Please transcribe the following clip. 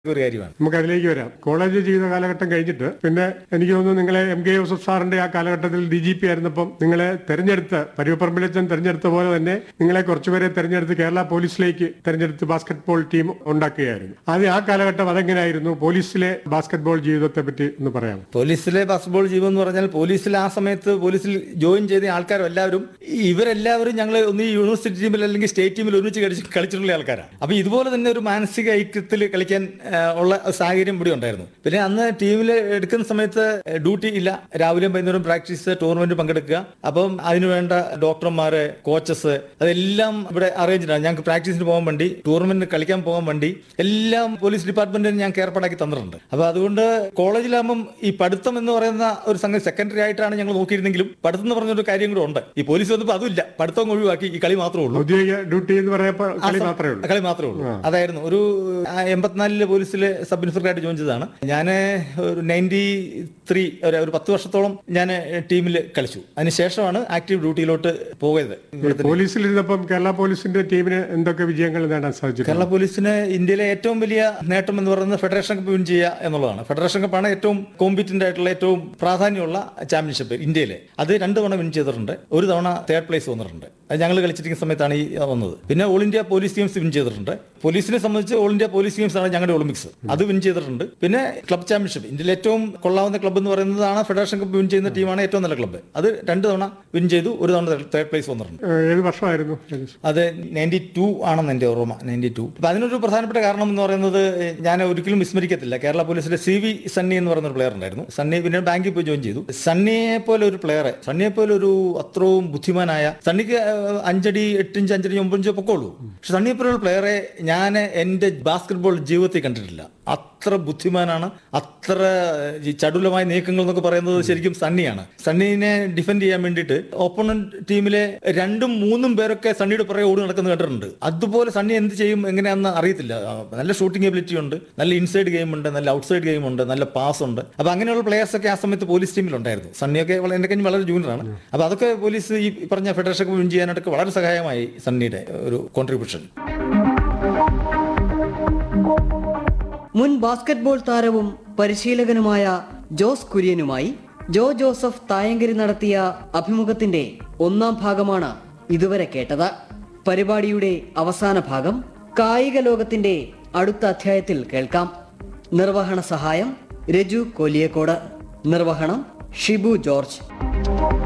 ഒരു കാര്യമാണ് നമുക്ക് അതിലേക്ക് വരാം കോളേജ് ജീവിത കാലഘട്ടം കഴിഞ്ഞിട്ട് പിന്നെ എനിക്ക് തോന്നുന്നു നിങ്ങളെ എം കെ യൂസഫ് സാറിന്റെ ആ കാലഘട്ടത്തിൽ ഡി ജി പി ആയിരുന്നപ്പം നിങ്ങളെ തെരഞ്ഞെടുത്ത് പരുവപ്പറമ്പിലച്ചൻ തെരഞ്ഞെടുത്ത പോലെ തന്നെ നിങ്ങളെ കുറച്ചുപേരെ തെരഞ്ഞെടുത്ത് കേരള പോലീസിലേക്ക് തെരഞ്ഞെടുത്ത് ബാസ്കറ്റ് ബോൾ ടീം ഉണ്ടാക്കുകയായിരുന്നു ആദ്യം ആ കാലഘട്ടം അതെങ്ങനെയായിരുന്നു പോലീസിലെ ബാസ്കറ്റ് ബോൾ ജീവിതത്തെ പറ്റി ഒന്ന് പറയാം പോലീസിലെ ബാസ്കറ്റ്ബോൾ ജീവൻ എന്ന് പറഞ്ഞാൽ പോലീസിൽ ആ സമയത്ത് പോലീസിൽ ജോയിൻ ചെയ്ത ആൾക്കാരും എല്ലാവരും ഇവരെല്ലാവരും ഞങ്ങൾ ഒന്ന് ഈ യൂണിവേഴ്സിറ്റി ടീമിൽ അല്ലെങ്കിൽ സ്റ്റേറ്റ് ടീമിൽ ഒരുമിച്ച് കളിച്ച് കളിച്ചിട്ടുള്ള ആൾക്കാരാണ് അപ്പൊ ഇതുപോലെ തന്നെ ഒരു മാനസിക ഐക്യത്തിൽ കളിക്കാൻ ആ, ഉള്ള സാഹചര്യം ഇവിടെ ഉണ്ടായിരുന്നു പിന്നെ അന്ന് ടീമിൽ എടുക്കുന്ന സമയത്ത് ഡ്യൂട്ടി ഇല്ല രാവിലെയും വൈകുന്നേരം പ്രാക്ടീസ് ടൂർണമെന്റ് പങ്കെടുക്കുക അപ്പം അതിനുവേണ്ട ഡോക്ടർമാര് കോച്ചസ് അതെല്ലാം ഇവിടെ അറേഞ്ച്ഡ് ആണ് ഞങ്ങൾക്ക് പ്രാക്ടീസിന് പോകാൻ വേണ്ടി ടൂർണമെന്റിന് കളിക്കാൻ പോകാൻ വേണ്ടി എല്ലാം പോലീസ് ഡിപ്പാർട്ട്മെന്റിന് ഞാൻ ഏർപ്പാടാക്കി തന്നിട്ടുണ്ട് അപ്പൊ അതുകൊണ്ട് കോളേജിലാകുമ്പം ഈ പഠിത്തം എന്ന് പറയുന്ന ഒരു സംഗതി സെക്കൻഡറി ആയിട്ടാണ് ഞങ്ങൾ നോക്കിയിരുന്നെങ്കിലും പഠിത്തം എന്ന് പറഞ്ഞൊരു കാര്യം കൂടെ ഉണ്ട് ഈ പോലീസ് വന്നപ്പോൾ അതുമില്ല പഠിത്തം അങ്ങ് ഒഴിവാക്കി ഈ കളി മാത്രമേ ഉള്ളൂ ഔദ്യോഗിക ഡ്യൂട്ടി എന്ന് പറയുമ്പോൾ കളി മാത്രമേ ഉള്ളൂ കളി മാത്രമേ ഉള്ളൂ അതായിരുന്നു ഒരു ആ, എൺപത്തിനാലില് പോലീസിലെ സബ് ഇൻസ്പെക്ടറായിട്ട് ജോയിൻ ചെയ്തതാണ് ഞാൻ ഒരു നയൻറ്റി ത്രീ ഒരു ഒരു പത്ത് വർഷത്തോളം ഞാൻ ടീമിൽ കളിച്ചു അതിനുശേഷമാണ് ആക്റ്റീവ് ഡ്യൂട്ടിയിലോട്ട് പോയത് പോലീസിലിരുന്നപ്പം കേരള പോലീസിന്റെ ടീമിന് എന്തൊക്കെ വിജയങ്ങൾ നേടാൻ സാധിച്ചു കേരള പോലീസിന് ഇന്ത്യയിലെ ഏറ്റവും വലിയ നേട്ടം എന്ന് പറയുന്നത് ഫെഡറേഷൻ കപ്പ് വിൻ ചെയ്യുക എന്നുള്ളതാണ് ഫെഡറേഷൻ കപ്പാണ് ഏറ്റവും കോമ്പീറ്റന്റ് ആയിട്ടുള്ള ഏറ്റവും പ്രാധാന്യമുള്ള ചാമ്പ്യൻഷിപ്പ് ഇന്ത്യയിലെ അത് രണ്ട് തവണ വിൻ ചെയ്തിട്ടുണ്ട് ഒരു തവണ തേർഡ് പ്ലേസ് വന്നിട്ടുണ്ട് അത് ഞങ്ങൾ കളിച്ചിരിക്കുന്ന സമയത്താണ് ഈ വന്നത് പിന്നെ all India police games win ചെയ്തിട്ടുണ്ട് പോലീസിനെ സംബന്ധിച്ച് ഓൾ ഇന്ത്യ പോലീസ് ഗെയിംസ് ആണ് ഞങ്ങളുടെ ഒളിമ്പിക്സ് അത് വിൻ ചെയ്തിട്ടുണ്ട് പിന്നെ ക്ലബ് ചാമ്പ്യൻഷിപ്പ് ഇന്ത്യയിലെ ഏറ്റവും കൊള്ളാവുന്ന ക്ലബ്ബ് എന്ന് പറയുന്നതാണ് ഫെഡറേഷൻ കപ്പ് വിൻ ചെയ്യുന്ന ടീമാണ് ഏറ്റവും നല്ല ക്ലബ്ബ് അത് രണ്ട് തവണ വിൻ ചെയ്തു ഒരു തവണ തേർഡ് പ്ലേസ് വന്നിട്ടുണ്ട് ഏഹ് ഏത് വർഷമായിരുന്നു അത് നയൻറ്റി ടു ആണെന്ന് എൻ്റെ ഓർമ്മ നയൻറ്റി ടു അപ്പൊ അതിനൊരു പ്രധാനപ്പെട്ട കാരണം എന്ന് പറയുന്നത് ഞാൻ ഒരിക്കലും വിസ്മരിക്കത്തില്ല കേരള പോലീസിലെ സി വി സണ്ണി എന്ന് പറയുന്ന ഒരു പ്ലെയർ ഉണ്ടായിരുന്നു സണ്ണി പിന്നെ ബാങ്കിൽ പോയി ജോയിൻ ചെയ്തു സണ്ണിയെ പോലെ ഒരു പ്ലെയർ സണ്ണിയെ പോലെ ഒരു അത്രയും ബുദ്ധിമാനായ സണ്ണിക്ക് ഏഹ്, അഞ്ചടി എട്ടിഞ്ച് അഞ്ചടി ഒമ്പഞ്ചോ പൊക്കോളൂ പക്ഷെ സണ്ണിയെ പോലെ ഒരു പ്ലെയറെ ഞാൻ എൻ്റെ ബാസ്കറ്റ് ബോൾ ജീവിതത്തിൽ കണ്ടിട്ടില്ല അത്ര ബുദ്ധിമാനാണ് അത്ര ഈ ചടുലമായ നീക്കങ്ങൾ എന്നൊക്കെ പറയുന്നത് ശരിക്കും സണ്ണിയാണ് സണ്ണിനെ ഡിഫെൻഡ് ചെയ്യാൻ വേണ്ടിയിട്ട് ഓപ്പോണന്റ് ടീമിലെ രണ്ടും മൂന്നും പേരൊക്കെ സണ്ണിയുടെ പുറകെ ഓടി നടക്കുന്നത് കണ്ടിട്ടുണ്ട് അതുപോലെ സണ്ണി എന്ത് ചെയ്യും എങ്ങനെയാണെന്ന് അറിയത്തില്ല ആ, നല്ല ഷൂട്ടിംഗ് എബിലിറ്റി ഉണ്ട് നല്ല ഇൻസൈഡ് ഗെയിം ഉണ്ട് നല്ല ഔട്ട്സൈഡ് ഗെയിം ഉണ്ട് നല്ല പാസ് ഉണ്ട് അപ്പൊ അങ്ങനെയുള്ള പ്ലേയേഴ്സ് ഒക്കെ ആ സമയത്ത് പോലീസ് ടീമിലുണ്ടായിരുന്നു സണ്ണിയൊക്കെ വളരെ- എന്നെ കഴിഞ്ഞ് വളരെ ജൂനിയറാണ് അപ്പൊ അതൊക്കെ പോലീസ് ഈ പറഞ്ഞ ഫെഡറേഷൻ വിൻ ചെയ്യാനായിട്ടൊക്കെ വളരെ സഹായമായി സണ്ണിയുടെ ഒരു കോൺട്രിബ്യൂഷൻ മുൻ ബാസ്കറ്റ്ബോൾ താരവും പരിശീലകനുമായ ജോസ് കുര്യനുമായി ജോ ജോസഫ് തായങ്കരി നടത്തിയ അഭിമുഖത്തിന്റെ ഒന്നാം ഭാഗമാണ് ഇതുവരെ കേട്ടത് പരിപാടിയുടെ അവസാന ഭാഗം കായിക ലോകത്തിന്റെ അടുത്ത അധ്യായത്തിൽ കേൾക്കാം നിർവഹണ സഹായം രജു കോലിയക്കോട് നിർവഹണം ഷിബു ജോർജ്